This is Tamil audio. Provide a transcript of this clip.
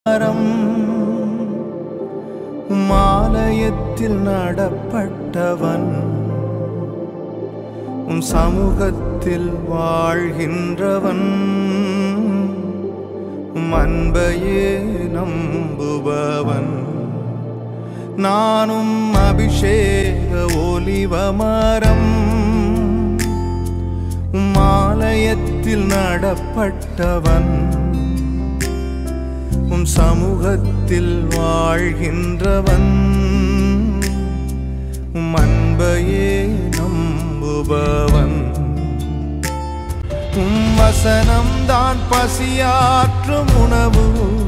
மரம் மாலயத்தில் நடப்பட்டவன் உம் சமூகத்தில் வாழ்கின்றவன் உம் அன்பையே நம்புபவன் நானும் அபிஷேக ஒலிவமரம் உம் ஆலயத்தில் நடப்பட்டவன் உம் சமூகத்தில் வாழ்கின்றவன் உம் அன்பையே நம்புபவன் உம் வசனம்தான் பசியாற்றும் உணவு